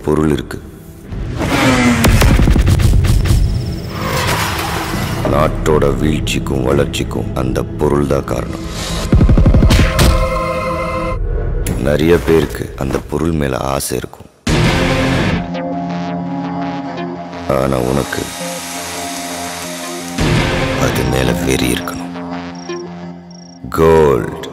பொருள் இருக்கு நாட்டோட வீழ்ச்சிக்கும் வளர்ச்சிக்கும் அந்த பொருள் தான் காரணம் நிறைய பேருக்கு அந்த பொருள் மேல ஆசை இருக்கும் ஆனா உனக்கு அது மேல வெறி இருக்கணும் கோல்ட்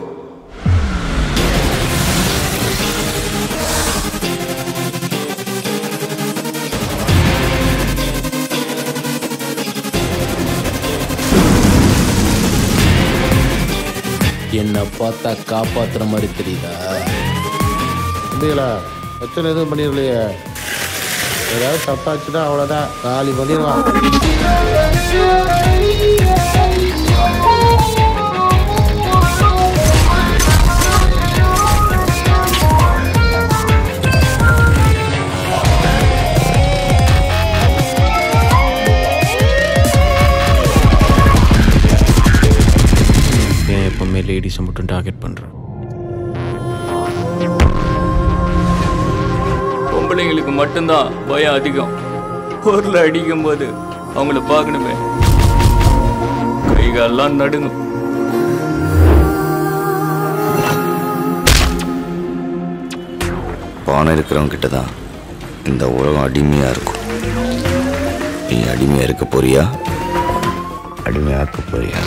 என்னை பார்த்தா காப்பாத்துற மாதிரி தெரியுதா முடியல பிரச்சனை எதுவும் பண்ணிடலையே ஏதாவது தப்பாச்சுன்னா அவ்வளோதான் காலி பண்ணிடுவான் ஏன் எப்பவுமே லேடிஸை மட்டும் டார்கெட் பண்ணுறேன் பொம்பளைங்களுக்கு மட்டும்தான் பயம் அதிகம் பொருள் அடிக்கும் போது அவங்கள பார்க்கணுமே கை கால்லாம் நடுங்கும் பானை இருக்கிறவங்க கிட்ட தான் இந்த உலகம் அடிமையா இருக்கும் நீ அடிமையா இருக்க போறியா அடிமையாக்க போறியா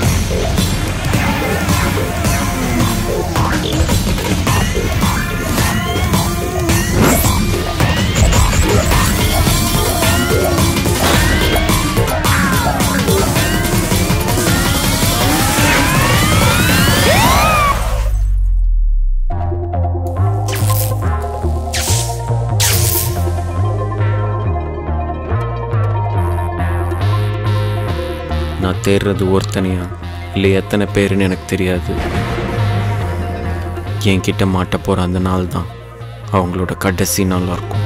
நான் தேடுறது ஒருத்தனையா இல்லை எத்தனை பேருன்னு எனக்கு தெரியாது என்கிட்ட மாட்ட போகிற அந்த நாள் தான் அவங்களோட கடைசி நாளாக இருக்கும்